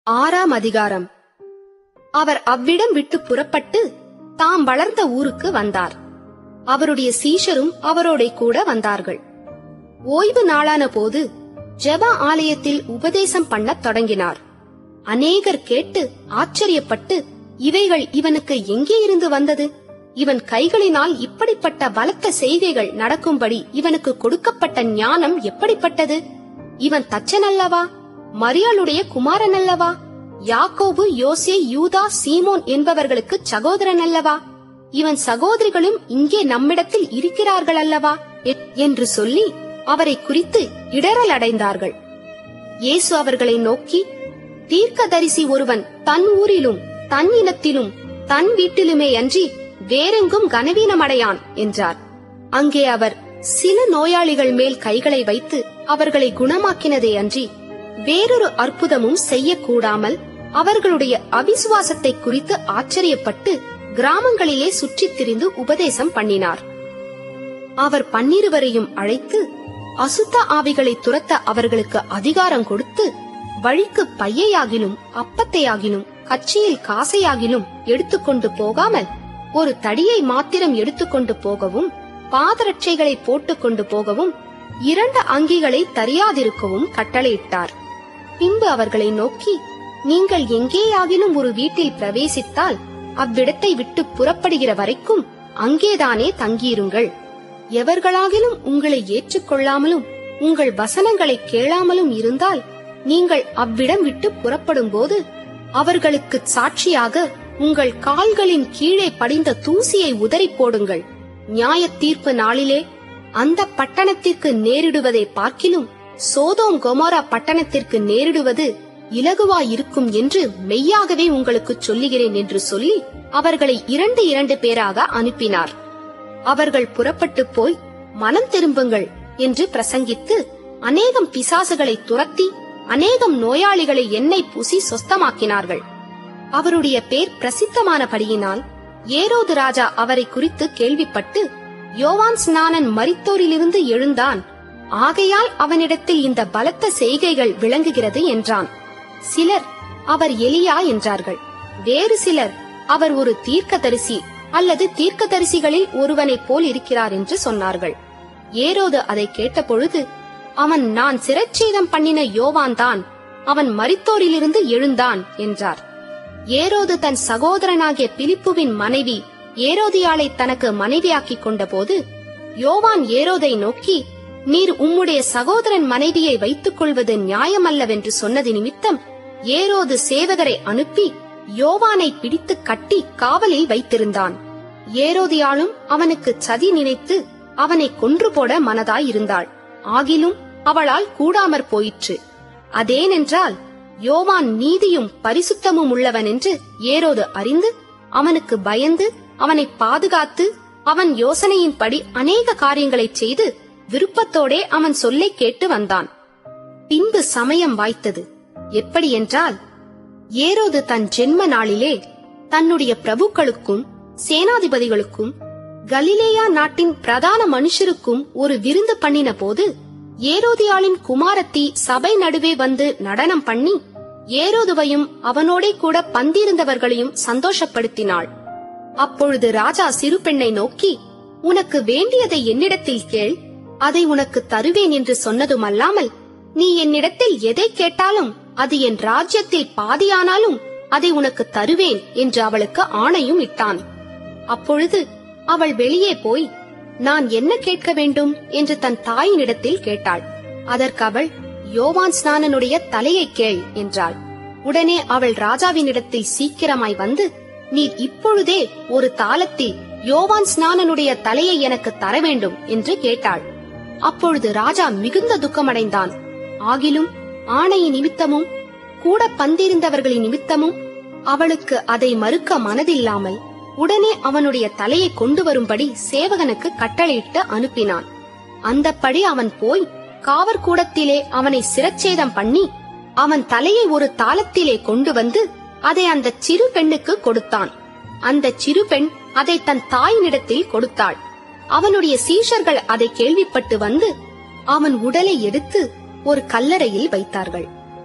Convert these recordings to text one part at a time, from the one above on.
ஆறாம் அதிகாரம் அவர் அவ்விடம் விட்டு புறப்பட்டு தாம் வளர்ந்த ஊருக்கு வந்தார் அவருடைய சீஷரும் அவரோட கூட வந்தார்கள் ஓய்வு நாளான போது ஜெப ஆலயத்தில் உபதேசம் பண்ணத் தொடங்கினார் அநேகர் கேட்டு ஆச்சரியப்பட்டு இவைகள் இவனுக்கு எங்கே இருந்து வந்தது இவன் கைகளினால் இப்படிப்பட்ட பலத்த செய்கைகள் நடக்கும்படி இவனுக்கு கொடுக்கப்பட்ட ஞானம் எப்படிப்பட்டது இவன் தச்சன் அல்லவா மரியாளுடைய குமாரன் அல்லவா யாக்கோபு யோசே யூதா சீமோன் என்பவர்களுக்கு சகோதரன் அல்லவா இவன் சகோதரிகளும் இங்கே நம்மிடத்தில் இருக்கிறார்கள் அல்லவா எ- என்று சொல்லி அவரை குறித்து இடறல் அடைந்தார்கள் இயேசு அவர்களை நோக்கி தீர்க்கதரிசி ஒருவன் தன் ஊரிலும் தன் இனத்திலும் தன் வீட்டிலுமே அன்றி வேறெங்கும் கனவீனமடையான் என்றார் அங்கே அவர் சில நோயாளிகள் மேல் கைகளை வைத்து அவர்களை குணமாக்கினதே அன்றி வேறொரு அற்புதமும் செய்யக்கூடாமல் அவர்களுடைய அவிசுவாசத்தை குறித்து ஆச்சரியப்பட்டு கிராமங்களிலே சுற்றித் திரிந்து உபதேசம் பண்ணினார் அவர் பன்னிருவரையும் அழைத்து அசுத்த ஆவிகளை துரத்த அவர்களுக்கு அதிகாரம் கொடுத்து வழிக்கு பையையாகிலும் அப்பத்தையாகிலும் கட்சியில் காசையாகிலும் எடுத்துக்கொண்டு போகாமல் ஒரு தடியை மாத்திரம் எடுத்துக்கொண்டு போகவும் பாதரட்சைகளை போட்டுக்கொண்டு போகவும் இரண்டு அங்கிகளை தரியாதிருக்கவும் கட்டளையிட்டார் பின்பு அவர்களை நோக்கி நீங்கள் எங்கேயாகிலும் ஒரு வீட்டில் பிரவேசித்தால் அவ்விடத்தை விட்டு புறப்படுகிற வரைக்கும் அங்கேதானே தங்கியிருங்கள் எவர்களாகிலும் உங்களை ஏற்றுக்கொள்ளாமலும் உங்கள் வசனங்களை கேளாமலும் இருந்தால் நீங்கள் அவ்விடம் விட்டு புறப்படும் போது அவர்களுக்கு சாட்சியாக உங்கள் கால்களின் கீழே படிந்த தூசியை உதறி போடுங்கள் நியாய தீர்ப்பு நாளிலே அந்த பட்டணத்திற்கு நேரிடுவதை பார்க்கிலும் சோதோம் கொமோரா பட்டணத்திற்கு நேரிடுவது இலகுவாயிருக்கும் என்று மெய்யாகவே உங்களுக்கு சொல்லுகிறேன் என்று சொல்லி அவர்களை இரண்டு இரண்டு பேராக அனுப்பினார் அவர்கள் புறப்பட்டு போய் மனம் திரும்புங்கள் என்று பிரசங்கித்து அநேகம் பிசாசுகளை துரத்தி அநேகம் நோயாளிகளை எண்ணெய் பூசி சொஸ்தமாக்கினார்கள் அவருடைய பேர் பிரசித்தமானபடியினால் ஏரோது ராஜா அவரை குறித்து கேள்விப்பட்டு யோவான் ஸ்நானன் மரித்தோரிலிருந்து எழுந்தான் ஆகையால் அவனிடத்தில் இந்த பலத்த செய்கைகள் விளங்குகிறது என்றான் சிலர் அவர் எலியா என்றார்கள் வேறு சிலர் அவர் ஒரு தீர்க்கதரிசி அல்லது தீர்க்கதரிசிகளில் ஒருவனைப் போல் இருக்கிறார் என்று சொன்னார்கள் ஏரோது அதை கேட்டபொழுது அவன் நான் சிரச்சேதம் பண்ணின யோவான் தான் அவன் மரித்தோரிலிருந்து எழுந்தான் என்றார் ஏரோது தன் சகோதரனாகிய பிலிப்புவின் மனைவி ஏரோதியாளை தனக்கு மனைவியாக்கிக் கொண்டபோது யோவான் ஏரோதை நோக்கி நீர் உம்முடைய சகோதரன் மனைவியை வைத்துக் கொள்வது நியாயமல்லவென்று சொன்னது நிமித்தம் ஏரோது சேவகரை அனுப்பி யோவானை பிடித்து கட்டி காவலில் வைத்திருந்தான் ஏரோதியாளும் அவனுக்கு சதி நினைத்து அவனை கொன்று போட மனதாயிருந்தாள் ஆகிலும் அவளால் கூடாமற் போயிற்று அதேனென்றால் யோவான் நீதியும் பரிசுத்தமும் உள்ளவன் என்று ஏரோது அறிந்து அவனுக்கு பயந்து அவனை பாதுகாத்து அவன் யோசனையின்படி அநேக காரியங்களைச் செய்து விருப்பத்தோடே அவன் சொல்லைக் கேட்டு வந்தான் பின்பு சமயம் வாய்த்தது எப்படி என்றால் ஏரோது தன் ஜென்ம நாளிலே தன்னுடைய பிரபுக்களுக்கும் சேனாதிபதிகளுக்கும் கலிலேயா நாட்டின் பிரதான மனுஷருக்கும் ஒரு விருந்து பண்ணின போது ஏரோதியாளின் குமாரத்தி சபை நடுவே வந்து நடனம் பண்ணி ஏரோதுவையும் அவனோடே கூட பந்திருந்தவர்களையும் சந்தோஷப்படுத்தினாள் அப்பொழுது ராஜா சிறு பெண்ணை நோக்கி உனக்கு வேண்டியதை என்னிடத்தில் கேள் அதை உனக்கு தருவேன் என்று சொன்னதுமல்லாமல் நீ என்னிடத்தில் எதை கேட்டாலும் அது என் ராஜ்யத்தில் பாதியானாலும் அதை உனக்கு தருவேன் என்று அவளுக்கு ஆணையும் இட்டான் அப்பொழுது அவள் வெளியே போய் நான் என்ன கேட்க வேண்டும் என்று தன் தாயினிடத்தில் கேட்டாள் அதற்கு அவள் யோவான் ஸ்நானனுடைய தலையை கேள் என்றாள் உடனே அவள் ராஜாவினிடத்தில் சீக்கிரமாய் வந்து நீர் இப்பொழுதே ஒரு தாளத்தில் யோவான் ஸ்நானனுடைய தலையை எனக்கு தர வேண்டும் என்று கேட்டாள் அப்பொழுது ராஜா மிகுந்த துக்கமடைந்தான் ஆகிலும் ஆணையின் நிமித்தமும் கூட பந்திருந்தவர்களின் நிமித்தமும் அவளுக்கு அதை மறுக்க மனதில்லாமல் உடனே அவனுடைய தலையை கொண்டு வரும்படி சேவகனுக்கு கட்டளையிட்டு அனுப்பினான் அந்தப்படி அவன் போய் காவற்கூடத்திலே அவனை சிரச்சேதம் பண்ணி அவன் தலையை ஒரு தாளத்திலே கொண்டு வந்து அதை அந்த சிறு பெண்ணுக்கு கொடுத்தான் அந்த சிறு பெண் அதை தன் தாயினிடத்தில் கொடுத்தாள் அவனுடைய சீஷர்கள் அதை கேள்விப்பட்டு வந்து அவன் உடலை எடுத்து ஒரு கல்லறையில் வைத்தார்கள்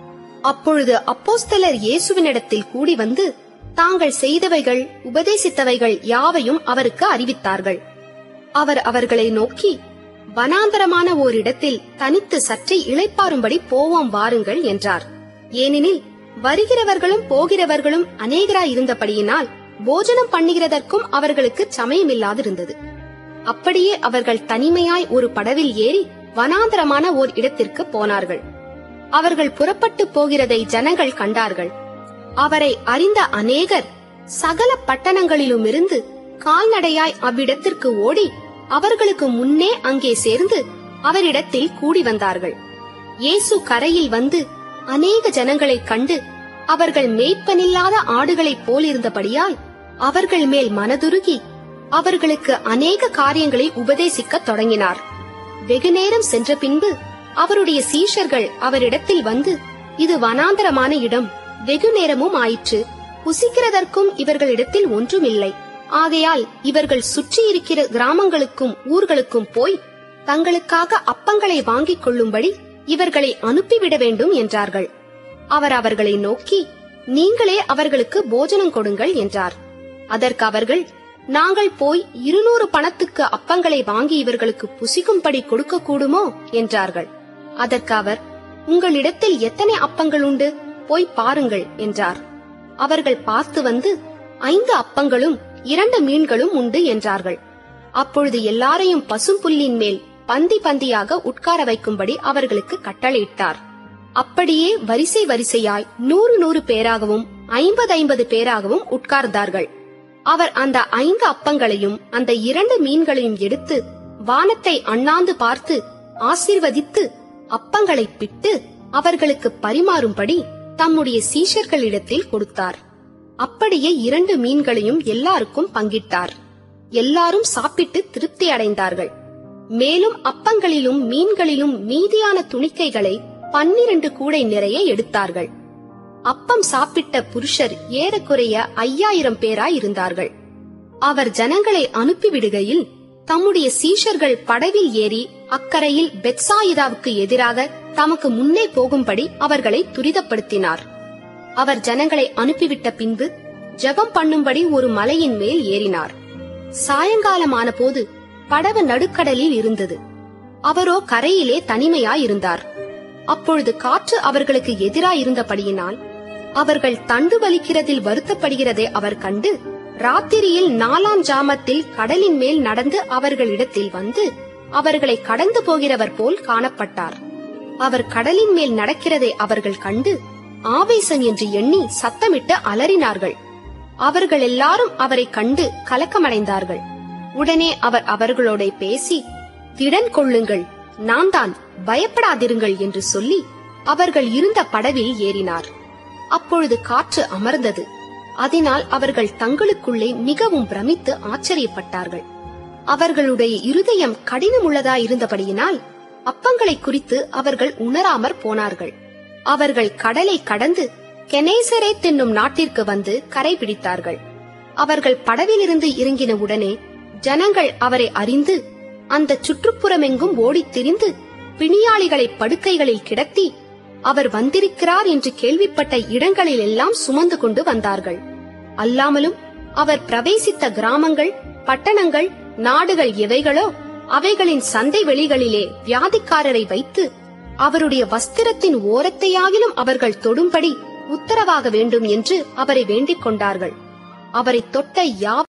அப்பொழுது அப்போஸ்தலர் இயேசுவினிடத்தில் கூடி வந்து தாங்கள் செய்தவைகள் உபதேசித்தவைகள் யாவையும் அவருக்கு அறிவித்தார்கள் அவர் அவர்களை நோக்கி வனாந்தரமான ஓரிடத்தில் தனித்து சற்றே இளைப்பாறும்படி போவோம் வாருங்கள் என்றார் ஏனெனில் வருகிறவர்களும் போகிறவர்களும் அநேகராய் இருந்தபடியினால் போஜனம் பண்ணுகிறதற்கும் அவர்களுக்கு சமயமில்லாதிருந்தது அப்படியே அவர்கள் தனிமையாய் ஒரு படவில் ஏறி வனாந்தரமான ஓர் இடத்திற்கு போனார்கள் அவர்கள் புறப்பட்டு போகிறதை ஜனங்கள் கண்டார்கள் அவரை அறிந்த அநேகர் சகல பட்டணங்களிலுமிருந்து கால்நடையாய் அவ்விடத்திற்கு ஓடி அவர்களுக்கு முன்னே அங்கே சேர்ந்து அவரிடத்தில் கூடி வந்தார்கள் இயேசு கரையில் வந்து அநேக ஜனங்களைக் கண்டு அவர்கள் மேய்ப்பனில்லாத ஆடுகளைப் போலிருந்தபடியால் அவர்கள் மேல் மனதுருகி அவர்களுக்கு அநேக காரியங்களை உபதேசிக்கத் தொடங்கினார் வெகுநேரம் சென்ற பின்பு அவருடைய சீஷர்கள் அவரிடத்தில் வந்து இது வனாந்தரமான இடம் வெகு நேரமும் ஆயிற்று புசிக்கிறதற்கும் இவர்களிடத்தில் ஒன்றுமில்லை ஆகையால் இவர்கள் சுற்றி இருக்கிற கிராமங்களுக்கும் ஊர்களுக்கும் போய் தங்களுக்காக அப்பங்களை வாங்கிக் கொள்ளும்படி இவர்களை அனுப்பிவிட வேண்டும் என்றார்கள் அவர் அவர்களை நோக்கி நீங்களே அவர்களுக்கு போஜனம் கொடுங்கள் என்றார் அதற்கு அவர்கள் நாங்கள் போய் இருநூறு பணத்துக்கு அப்பங்களை வாங்கி இவர்களுக்கு புசிக்கும்படி கொடுக்க கூடுமோ என்றார்கள் அதற்கு அவர் உங்களிடத்தில் எத்தனை அப்பங்கள் உண்டு போய் பாருங்கள் என்றார் அவர்கள் பார்த்து வந்து ஐந்து அப்பங்களும் இரண்டு மீன்களும் உண்டு என்றார்கள் அப்பொழுது எல்லாரையும் பசும்புல்லின் மேல் பந்தி பந்தியாக உட்கார வைக்கும்படி அவர்களுக்கு கட்டளையிட்டார் அப்படியே வரிசை வரிசையாய் நூறு நூறு பேராகவும் ஐம்பது ஐம்பது பேராகவும் உட்கார்ந்தார்கள் அவர் அந்த ஐந்து அப்பங்களையும் அந்த இரண்டு மீன்களையும் எடுத்து வானத்தை அண்ணாந்து பார்த்து ஆசீர்வதித்து அப்பங்களை பிட்டு அவர்களுக்கு பரிமாறும்படி தம்முடைய சீஷர்களிடத்தில் கொடுத்தார் அப்படியே இரண்டு மீன்களையும் எல்லாருக்கும் பங்கிட்டார் எல்லாரும் சாப்பிட்டு திருப்தி அடைந்தார்கள் மேலும் அப்பங்களிலும் மீன்களிலும் மீதியான துணிக்கைகளை பன்னிரண்டு கூடை நிறைய எடுத்தார்கள் அப்பம் சாப்பிட்ட புருஷர் ஏறக்குறைய ஐயாயிரம் பேராய் இருந்தார்கள் அவர் ஜனங்களை அனுப்பிவிடுகையில் தம்முடைய சீஷர்கள் படவில் ஏறி அக்கரையில் பெத்சாயிதாவுக்கு எதிராக தமக்கு முன்னே போகும்படி அவர்களை துரிதப்படுத்தினார் அவர் ஜனங்களை அனுப்பிவிட்ட பின்பு ஜெபம் பண்ணும்படி ஒரு மலையின் மேல் ஏறினார் சாயங்காலமான போது படவு நடுக்கடலில் இருந்தது அவரோ கரையிலே தனிமையாயிருந்தார் அப்பொழுது காற்று அவர்களுக்கு எதிராயிருந்தபடியினால் அவர்கள் தண்டு வலிக்கிறதில் வருத்தப்படுகிறதை அவர் கண்டு ராத்திரியில் நாலாம் ஜாமத்தில் கடலின் மேல் நடந்து அவர்களிடத்தில் வந்து அவர்களை கடந்து போகிறவர் போல் காணப்பட்டார் அவர் கடலின் மேல் நடக்கிறதை அவர்கள் கண்டு ஆவேசம் என்று எண்ணி சத்தமிட்டு அலறினார்கள் அவர்கள் எல்லாரும் அவரை கண்டு கலக்கமடைந்தார்கள் உடனே அவர் அவர்களோட பேசி திடன் கொள்ளுங்கள் நான் தான் பயப்படாதிருங்கள் என்று சொல்லி அவர்கள் இருந்த படவில் ஏறினார் அப்பொழுது காற்று அமர்ந்தது அதனால் அவர்கள் தங்களுக்குள்ளே மிகவும் பிரமித்து ஆச்சரியப்பட்டார்கள் அவர்களுடைய இருதயம் கடினமுள்ளதாயிருந்தபடியினால் அப்பங்களை குறித்து அவர்கள் உணராமற் போனார்கள் அவர்கள் கடலை கடந்து கெனேசரே என்னும் நாட்டிற்கு வந்து கரை பிடித்தார்கள் அவர்கள் படவிலிருந்து இறங்கின உடனே ஜனங்கள் அவரை அறிந்து அந்த சுற்றுப்புறமெங்கும் ஓடித் திரிந்து பிணியாளிகளை படுக்கைகளில் கிடத்தி அவர் வந்திருக்கிறார் என்று கேள்விப்பட்ட இடங்களில் எல்லாம் சுமந்து கொண்டு வந்தார்கள் அல்லாமலும் அவர் பிரவேசித்த கிராமங்கள் பட்டணங்கள் நாடுகள் எவைகளோ அவைகளின் சந்தை வெளிகளிலே வியாதிக்காரரை வைத்து அவருடைய வஸ்திரத்தின் ஓரத்தையாகிலும் அவர்கள் தொடும்படி உத்தரவாக வேண்டும் என்று அவரை வேண்டிக் கொண்டார்கள் அவரை தொட்ட யா